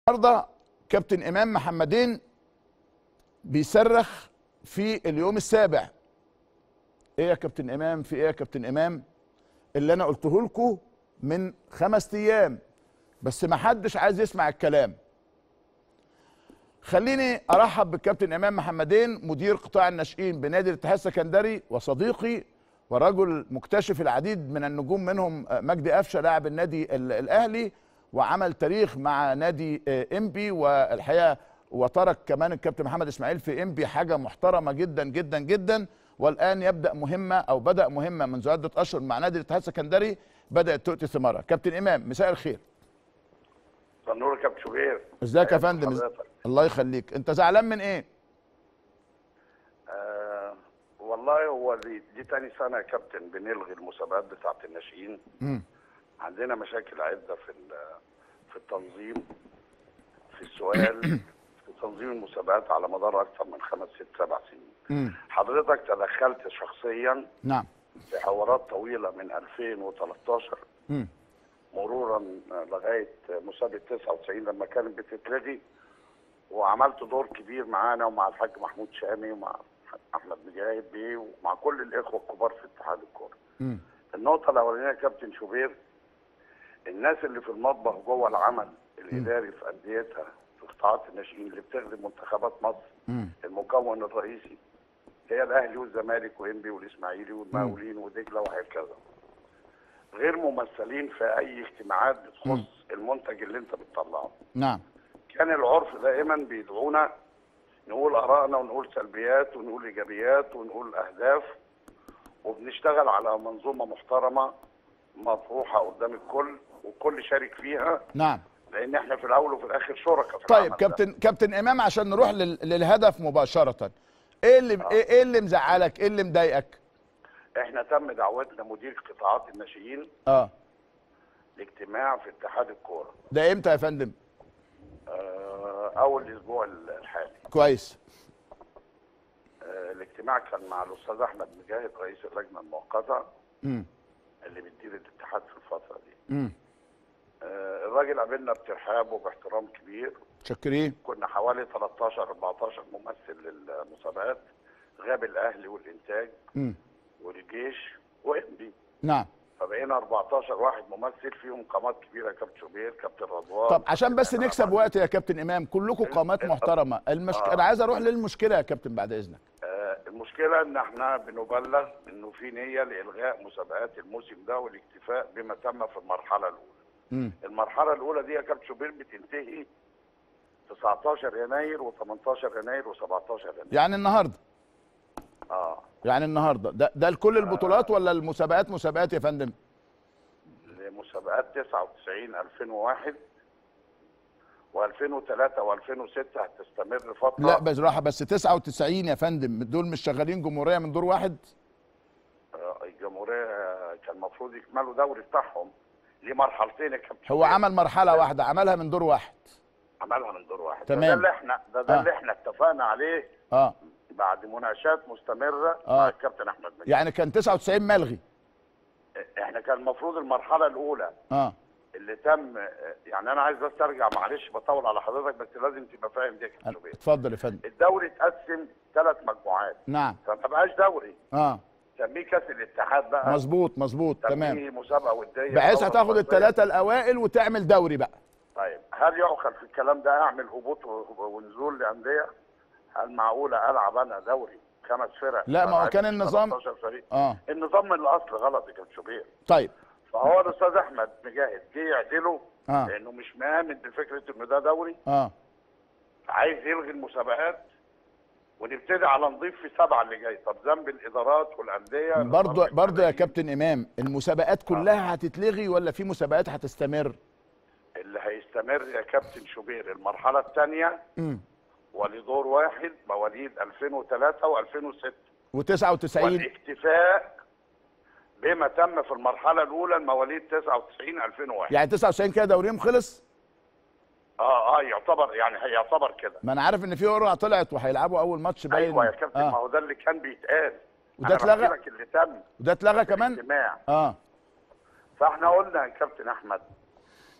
النهارده كابتن امام محمدين بيصرخ في اليوم السابع ايه يا كابتن امام في ايه يا كابتن امام اللي انا قلته لكم من خمس ايام بس ما حدش عايز يسمع الكلام خليني ارحب بالكابتن امام محمدين مدير قطاع الناشئين بنادي الاتحاد السكندري وصديقي ورجل مكتشف العديد من النجوم منهم مجدي قفشه لاعب النادي ال- الاهلي وعمل تاريخ مع نادي انبي والحقيقه وترك كمان الكابتن محمد اسماعيل في انبي حاجه محترمه جدا جدا جدا والان يبدا مهمه او بدا مهمه منذ عده اشهر مع نادي الاتحاد السكندري بدات تؤتي ثمارها كابتن امام مساء الخير تنور يا كابتن شوبير ازيك يا فندم حضرتك. الله يخليك انت زعلان من ايه آه والله هو دي, دي تاني سنه يا كابتن بنلغي المسابقات بتاعه الناشئين مم. عندنا مشاكل عده في ال- في التنظيم في السؤال في تنظيم المسابقات على مدار اكثر من خمس ست سبع سنين مم. حضرتك تدخلت شخصيا نعم في حوارات طويله من 2013 مم. مرورا لغايه مسابقه 99 لما كانت بتتلغي وعملت دور كبير معانا ومع الحاج محمود شامي ومع احمد مجاهد بيه ومع كل الاخوه الكبار في اتحاد الكوره. مم. النقطه الاولانيه يا كابتن شوبير الناس اللي في المطبخ جوه العمل الاداري في انديتها في قطاعات الناشئين اللي بتخدم منتخبات مصر مم. المكون الرئيسي هي الاهلي والزمالك وانبي والاسماعيلي والمقاولين ودجله وهكذا غير ممثلين في اي اجتماعات بتخص المنتج اللي انت بتطلعه نعم كان العرف دائما بيدعونا نقول ارائنا ونقول سلبيات ونقول ايجابيات ونقول اهداف وبنشتغل على منظومه محترمه مطروحه قدام الكل والكل شارك فيها نعم لان احنا في الاول وفي الاخر شركاء في طيب العمل ده. كابتن كابتن امام عشان نروح لل... للهدف مباشره ايه اللي ايه إيه اللي مزعلك ايه اللي مضايقك احنا تم دعوتنا مدير قطاعات الناشئين اه لاجتماع في اتحاد الكوره ده امتى يا فندم آه، اول الاسبوع الحالي كويس آه، الاجتماع كان مع الاستاذ احمد مجاهد رئيس اللجنه المؤقته امم اللي بتدير الاتحاد في الفتره دي امم آه، الراجل قابلنا بترحاب وباحترام كبير شكرين كنا حوالي 13 14 ممثل للمسابقات غاب الاهلي والانتاج امم والجيش وانبي نعم فبقينا 14 واحد ممثل فيهم قامات كبيره كابتن شوبير كابتن رضوان طب عشان بس كابتن نكسب أحمد. وقت يا كابتن امام كلكم قامات محترمه المشك... آه. انا عايز اروح للمشكله يا كابتن بعد اذنك آه، المشكله ان احنا بنبلغ انه في نيه لالغاء مسابقات الموسم ده والاكتفاء بما تم في المرحله الاولى. امم المرحله الاولى دي يا كابتن شوبير بتنتهي 19 يناير و18 يناير و17 يناير. يعني النهارده اه يعني النهارده ده ده لكل البطولات ولا المسابقات مسابقات يا فندم لمسابقات 99 2001 و2003 و2006 هتستمر فتره لا بصراحه بس 99 يا فندم دول مش شغالين جمهوريه من دور واحد آه، الجمهوريه كان المفروض يكملوا دوري بتاعهم ليه مرحلتين يا كابتن هو شوبير. عمل مرحله واحده عملها من دور واحد عملها من دور واحد تمام. ده, ده اللي احنا ده, ده آه. اللي احنا اتفقنا عليه اه بعد مناقشات مستمره آه. مع الكابتن احمد مجدي يعني كان 99 ملغي احنا كان المفروض المرحله الاولى اه اللي تم يعني انا عايز بس ارجع معلش بطول على حضرتك بس لازم تبقى فاهم دي يا كابتن شوبير. اتفضل يا فندم الدوري اتقسم ثلاث مجموعات نعم فما بقاش دوري اه سميه كاس الاتحاد بقى مظبوط مظبوط تمام سميه مسابقه وديه بحيث دورة هتاخد مصرية. الثلاثه الاوائل وتعمل دوري بقى طيب هل يعقل في الكلام ده اعمل هبوط و- ونزول لانديه؟ هل معقوله العب انا دوري خمس فرق لا، ما هو كان ألعب النظام- 13 فريق اه النظام من الاصل غلط يا كابتن شوبير طيب فهو الاستاذ احمد مجاهد جه يعدله اه لانه مش مآمن بفكره انه ده دوري اه عايز يلغي المسابقات ونبتدي على نضيف في سبعه اللي جاي طب ذنب الادارات والانديه برضه ذنب برضه يا الفريق كابتن امام المسابقات كلها هتتلغي ولا في مسابقات هتستمر اللي هيستمر يا كابتن شوبير المرحله الثانيه امم ولدور واحد مواليد 2003 و2006 و99 والاكتفاء بما تم في المرحله الاولى المواليد 99 2001 يعني 99 كده دوريهم خلص اه اه يعتبر يعني هيعتبر كده ما انا عارف ان في قرعه طلعت وهيلعبوا اول ماتش باين ايوه يا كابتن ما اه هو ده اللي كان بيتقال وده أنا اتلغى؟ بحكي لك اللي تم وده اتلغى في كمان الاجتماع اه فاحنا قلنا يا كابتن احمد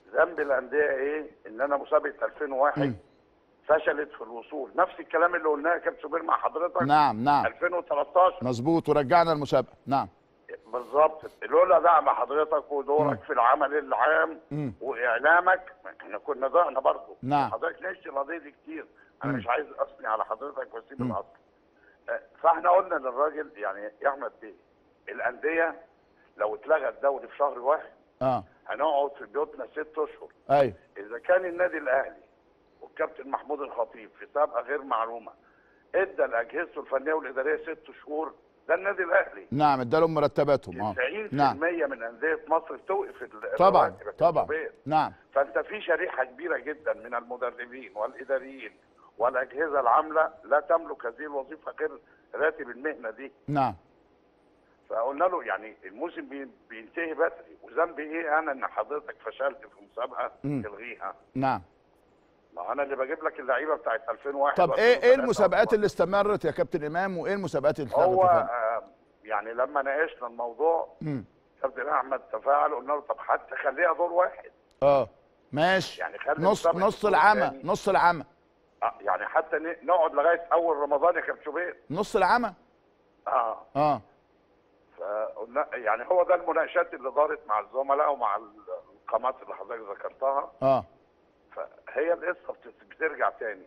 ذنب الانديه ايه ان انا مسابقه 2001 مم. فشلت في الوصول نفس الكلام اللي قلناه يا كابتن شوبير مع حضرتك نعم نعم 2013 مظبوط ورجعنا المسابقه نعم بالظبط لولا دعم حضرتك ودورك مم. في العمل العام مم. واعلامك احنا كنا ضعنا برضه نعم. حضرتك ناقشت القضيه دي كتير انا مم. مش عايز اثني على حضرتك واسيب مم. الاصل آه، فاحنا قلنا للراجل يعني يا احمد بيه الانديه لو اتلغى الدوري في شهر واحد اه هنقعد في بيوتنا ست اشهر ايوه اذا كان النادي الاهلي والكابتن محمود الخطيب في سابقه غير معلومه ادى لاجهزته الفنيه والاداريه ست شهور ده النادي الاهلي نعم ادالهم مرتباتهم اه 90% نعم من انديه مصر بتوقف ال- طبعا الرواتب يا طبعا كابتن نعم فانت في شريحه كبيره جدا من المدربين والاداريين والاجهزه العامله لا تملك هذه الوظيفه غير راتب المهنه دي نعم فقلنا له يعني الموسم بي- بينتهي بدري وذنبي ايه انا ان حضرتك فشلت في مسابقه مم. تلغيها نعم ما انا اللي بجيب لك اللعيبه بتاعت 2001 طب ايه ايه و2003 المسابقات اللي استمرت يا كابتن امام وايه المسابقات اللي هو اتلغت يا فندم؟ آه، يعني لما ناقشنا الموضوع مم. كابتن احمد تفاعل قلنا له طب حتى خليها دور واحد اه ماشي يعني خلي نص مسابقة نص الدور العمى التاني. نص العمى آه، يعني حتى ن- نقعد لغايه اول رمضان يا كابتن شوبير نص العمى اه اه فقلنا يعني هو ده المناقشات اللي دارت مع الزملاء ومع القامات اللي حضرتك ذكرتها اه فهي القصه بت- بترجع تاني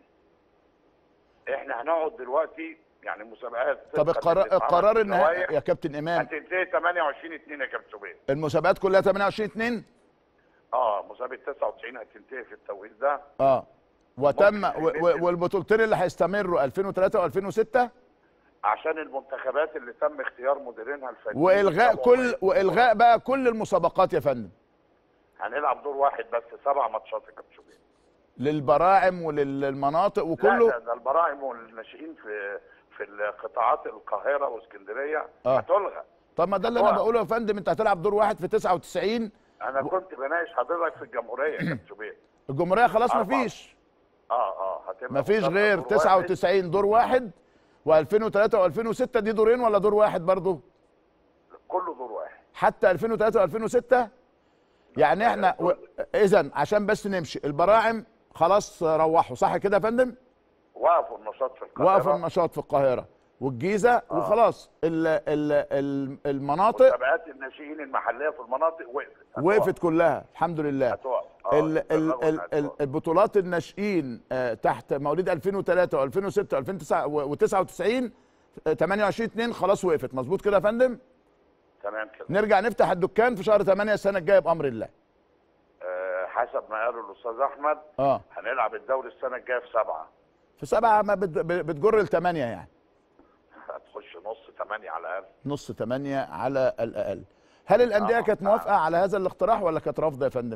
احنا هنقعد دلوقتي يعني مسابقات طب طبقاً القرار للإطعام القرار النهائي واللوائح يا كابتن امام هتنتهي 28 2 يا كابتن شوبير المسابقات كلها 28 2 اه مسابقه 99 هتنتهي في التوقيت ده اه وتم ممكن و- و- يمكن. والبطولتين اللي هيستمروا 2003 و2006 عشان المنتخبات اللي تم اختيار مديرينها الفنيين والغاء طبعاً. كل والغاء بقى كل المسابقات يا فندم هنلعب دور واحد بس سبع ماتشات يا كابتن شوبير للبراعم وللمناطق لا وكله ده, ده البراعم والناشئين في في القطاعات القاهره واسكندريه آه. هتلغى طب ما ده اللي انا هو- بقوله يا فندم انت هتلعب دور واحد في 99 انا كنت بناقش حضرتك في الجمهوريه يا كابتن شوبير الجمهوريه خلاص ما أربعة. فيش اه اه هتبقى ما فيش مسابقة غير دور واحد. 99 دور واحد و2003 و2006 دي دورين ولا دور واحد برضه كله دور واحد حتى 2003 و2006 يعني احنا و... اذا عشان بس نمشي البراعم خلاص روحوا صح كده يا فندم وقفوا النشاط في القاهره وقفوا النشاط في القاهره والجيزه وخلاص ال... ال... ال... المناطق مسابقات الناشئين المحليه في المناطق وقفت هتقف. وقفت كلها الحمد لله هتقف آه، ال ال الرغبة ال ال هتقف. البطولات الناشئين آه، تحت مواليد 2003 و2006 و2099 28 2 خلاص وقفت مظبوط كده يا فندم تمام كده نرجع نفتح الدكان في شهر 8 السنه الجايه بامر الله آه حسب ما قاله الاستاذ احمد اه هنلعب الدوري السنه الجايه في سبعه في سبعة ما بت- بتجر الثمانية يعني هتخش نص ثمانيه على الاقل نص ثمانية على الأقل هل الأندية آه، كانت آه. موافقة على هذا الاقتراح ولا كانت رافضة يا فندم؟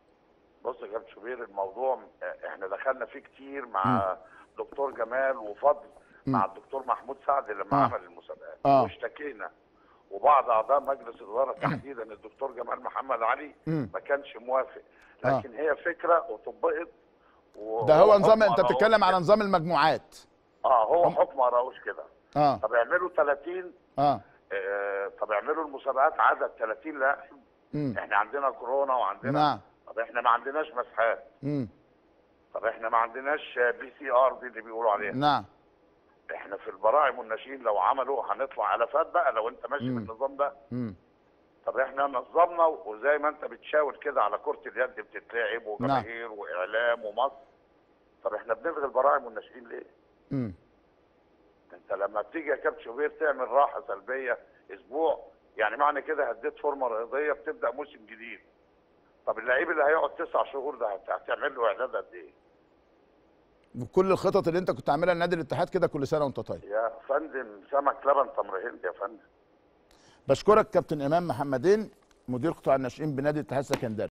بص يا كابتن شوبير الموضوع آه، احنا دخلنا فيه كتير مع دكتور جمال وفضل مع الدكتور محمود سعد لما آه. عمل المسابقات آه. واشتكينا وبعض اعضاء مجلس الاداره تحديدا الدكتور جمال محمد علي مم. ما كانش موافق آه. لكن هي فكره وطبقت و- ده هو نظام حكم أنت أراوش بتتكلم كده. على نظام المجموعات اه هو حكم اراوش كده اه طب اعملوا 30 اه آه طب اعملوا المسابقات عدد 30 لاعب امم احنا عندنا كورونا وعندنا نعم طب احنا ما عندناش مسحات امم طب احنا ما عندناش بي سي ار دي اللي بيقولوا عليها نعم احنا في البراعم والناشئين لو عملوا هنطلع الافات بقى لو انت ماشي مم. بالنظام ده امم طب احنا نظمنا وزي ما انت بتشاور كده على كرة اليد بتتلعب وجماهير واعلام ومصر طب احنا بنلغي البراعم والناشئين ليه؟ امم انت لما بتيجي يا كابتن شوبير تعمل راحه سلبيه اسبوع يعني معنى كده هديت فورمه رياضيه بتبدا موسم جديد طب اللعيب اللي هيقعد تسع شهور ده هت- هتعمل له اعداد قد ايه؟ وكل الخطط اللي أنت كنت عاملها لنادي الاتحاد كده كل سنة وأنت طيب يا فندم سمك لبن تمر هند يا فندم بشكرك كابتن إمام محمدين مدير قطاع الناشئين بنادي الاتحاد السكندري